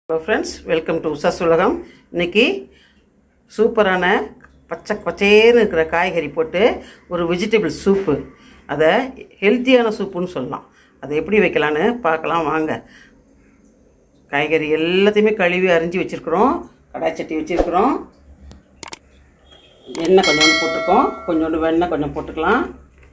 hello friends welcome to Usha's உலகம் இன்னைக்கு சூப்பரான பச்சை பச்சேன்னு இருக்கிற காய்கறி போட்டு ஒரு வெஜிடபிள் சூப்பு அதை ஹெல்த்தியான சூப்புன்னு சொல்லலாம் அதை எப்படி வைக்கலான்னு பார்க்கலாம் வாங்க காய்கறி எல்லாத்தையுமே கழுவி அரிஞ்சு வச்சுருக்குறோம் கடாய் சட்டி வச்சுருக்குறோம் எண்ணெய் கொஞ்சோண்டு போட்டிருக்கோம் கொஞ்சோண்டு வெண்ணெய் கொஞ்சம் போட்டுக்கலாம்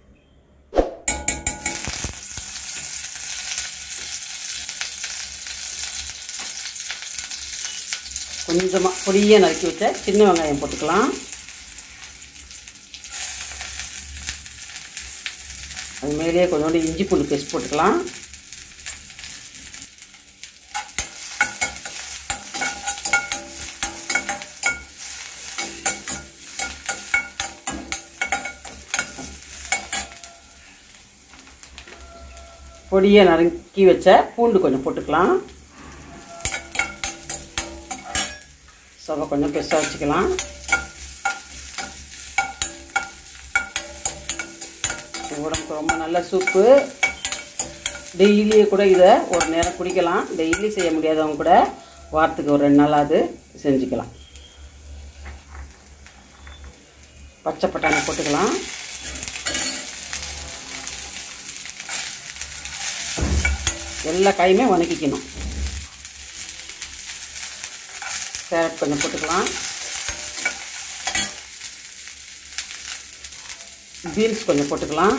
கொஞ்சமாக பொடியாக நறுக்கி வச்ச சின்ன வெங்காயம் போட்டுக்கலாம் அது மேலேயே கொஞ்சோண்டு இஞ்சி பூண்டு பேஸ்ட் போட்டுக்கலாம் பொடியை நறுக்கி வச்ச பூண்டு கொஞ்சம் போட்டுக்கலாம் ஸ்டவ்வை கொஞ்சம் பெருசாக வச்சுக்கலாம் உடம்புக்கு ரொம்ப நல்ல சூப்பு டெய்லியே கூட இதை ஒரு நேரம் குடிக்கலாம் டெய்லி செய்ய முடியாதவங்க கூட வாரத்துக்கு ஒரு ரெண்டு நாளாவது செஞ்சுக்கலாம் பச்சை பட்டாணி போட்டுக்கலாம் எல்லா காயுமே வதக்கிக்கணும் கேரட் கொஞ்சம் போட்டுக்கலாம் பீன்ஸ் கொஞ்சம் போட்டுக்கலாம்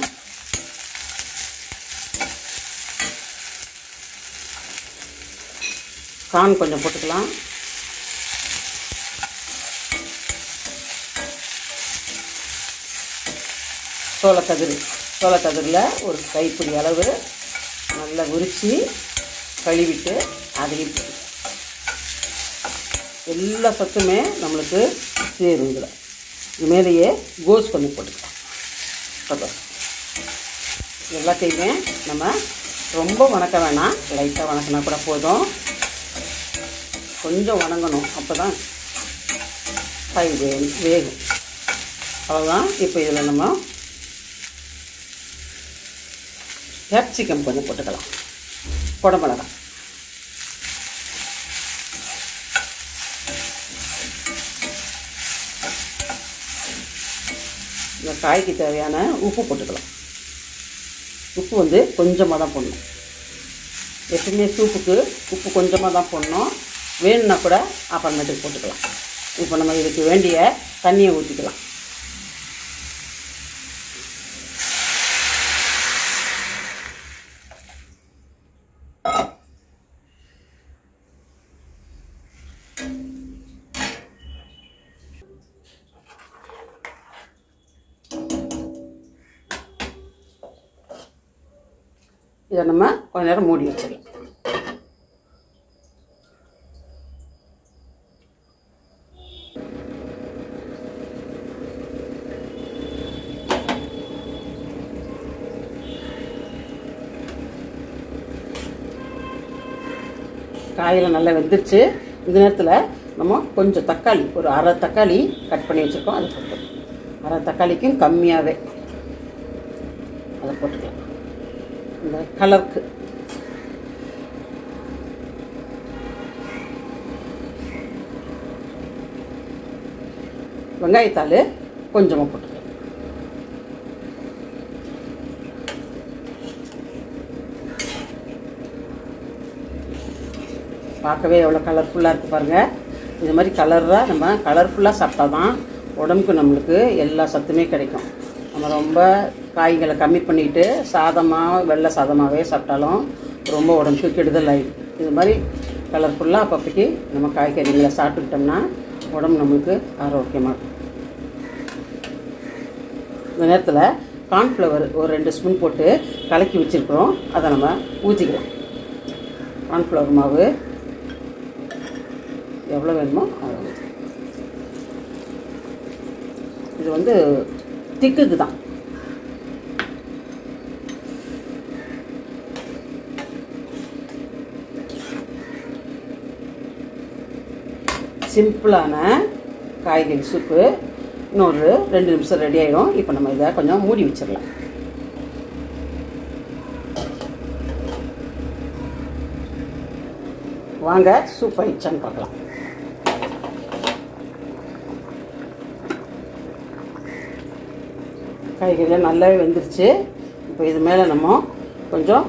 கார்ன் கொஞ்சம் போட்டுக்கலாம் சோளக்கதிர் சோளக்கதிரில் ஒரு கைப்பிடி அளவு நல்லா உரித்து கழுவிட்டு அதையும் போட்டு எல்லா சத்துமே நம்மளுக்கு சேரும் இதில் இது மேலேயே கோஸ் கொஞ்சம் போட்டுக்கலாம் அப்புறம் எல்லாத்தையுமே நம்ம ரொம்ப வணக்க வேணாம் லைட்டாக வணக்கினா கூட போதும் கொஞ்சம் வணங்கணும் அப்போ தான் காய் வே வேகும் அவ்வளோதான் இப்போ இதில் நம்ம கேப்சிகம் கொஞ்சம் போட்டுக்கலாம் குடமிளகாய் இந்த காய்க்கு தேவையான உப்பு போட்டுக்கலாம் உப்பு வந்து கொஞ்சமாக தான் போடணும் எப்பவுமே சூப்புக்கு உப்பு கொஞ்சமாக தான் போடணும் வேணும்னா கூட அப்புறமேட்டுக்கு போட்டுக்கலாம் இப்போ நம்ம இதுக்கு வேண்டிய தண்ணியை ஊற்றிக்கலாம் இதை நம்ம கொஞ்ச நேரம் மூடி வச்சிடலாம் காயில் நல்லா வெந்துருச்சு இந்த நேரத்தில் நம்ம கொஞ்சம் தக்காளி ஒரு அரை தக்காளி கட் பண்ணி வச்சுருக்கோம் அதை போட்டு அரை தக்காளிக்கும் கம்மியாகவே அதை போட்டுக்கலாம் இந்த கலருக்கு வெங்காயத்தாள் கொஞ்சமாக போட்டுக்கலாம் பார்க்கவே எவ்வளோ கலர்ஃபுல்லாக இருக்குது பாருங்கள் இது மாதிரி கலராக நம்ம கலர்ஃபுல்லாக சாப்பிட்டா தான் உடம்புக்கு நம்மளுக்கு எல்லா சத்துமே கிடைக்கும் நம்ம ரொம்ப காய்களை கம்மி பண்ணிக்கிட்டு சாதமாக வெள்ளை சாதமாகவே சாப்பிட்டாலும் ரொம்ப உடம்புக்கு கெடுதல் ஆகிடும் இது மாதிரி கலர்ஃபுல்லாக அப்பப்போக்கி நம்ம காய்கறிகளை சாப்பிட்டுக்கிட்டோம்னா உடம்பு நம்மளுக்கு ஆரோக்கியமாக இருக்கும் இந்த நேரத்தில் கார்ன்ஃப்ளவர் ஒரு ரெண்டு ஸ்பூன் போட்டு கலக்கி வச்சுருக்குறோம் அதை நம்ம ஊற்றிக்கலாம் கார்ன்ஃப்ளவர் மாவு எவ்வளோ வேணுமோ அதை ஊற்றி இது வந்து திக்குக்கு தான் சிம்பிளான காய்கறி சூப்பு இன்னொரு ரெண்டு நிமிஷம் ரெடி ஆயிடும் இப்போ நம்ம இதை கொஞ்சம் மூடி வச்சிடலாம் வாங்க சூப் ஆயிடுச்சான்னு பார்க்கலாம் காய்கறிலாம் நல்லாவே வெந்துருச்சு இப்போ இது மேலே நம்ம கொஞ்சம்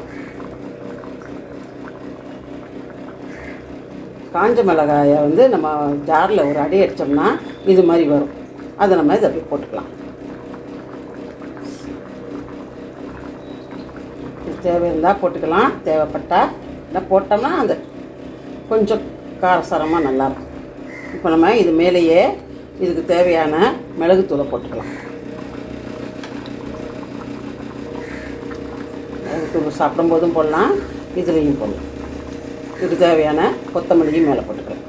காஞ்ச மிளகாயை வந்து நம்ம ஜாரில் ஒரு அடி அடித்தோம்னா இது மாதிரி வரும் அதை நம்ம இதை அப்படியே போட்டுக்கலாம் இது தேவை இருந்தால் போட்டுக்கலாம் தேவைப்பட்டா இல்லை போட்டோம்னா அந்த கொஞ்சம் காரசாரமாக நல்லாயிருக்கும் இப்போ நம்ம இது மேலேயே இதுக்கு தேவையான மிளகுத்தூளை போட்டுக்கலாம் மிளகுத்தூள் சாப்பிடும்போதும் போடலாம் இதுலேயும் போடலாம் இதுக்கு தேவையான கொத்தமல்லியும் மேலே போட்டுக்கலாம்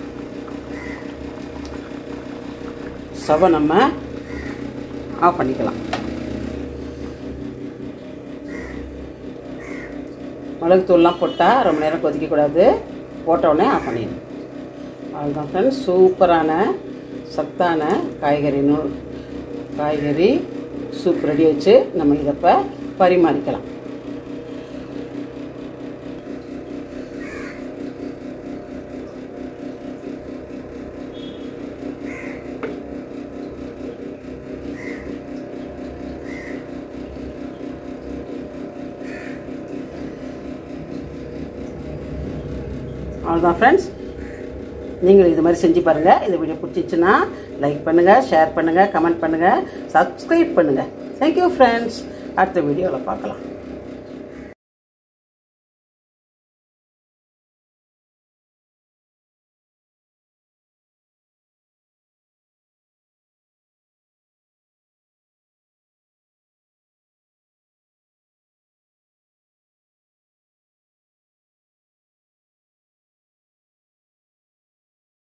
ஸ்டவ்வை நம்ம ஆஃப் பண்ணிக்கலாம் மிளகுத்தூள்லாம் போட்டால் ரொம்ப நேரம் கொதிக்கக்கூடாது போட்ட உடனே ஆஃப் பண்ணிடணும் அவ்வளோதான் ஃப்ரெண்ட்ஸ் சூப்பரான சத்தான காய்கறி நூ காய்கறி சூப் ரெடி வச்சு நம்ம இதை இப்போ பரிமாறிக்கலாம் அவ்வளோதான் ஃப்ரெண்ட்ஸ் நீங்களும் இது மாதிரி செஞ்சு பாருங்கள் இந்த வீடியோ பிடிச்சிச்சுன்னா லைக் பண்ணுங்கள் ஷேர் பண்ணுங்கள் கமெண்ட் பண்ணுங்கள் சப்ஸ்கிரைப் பண்ணுங்கள் தேங்க்யூ ஃப்ரெண்ட்ஸ் அடுத்த வீடியோவில் பார்க்கலாம்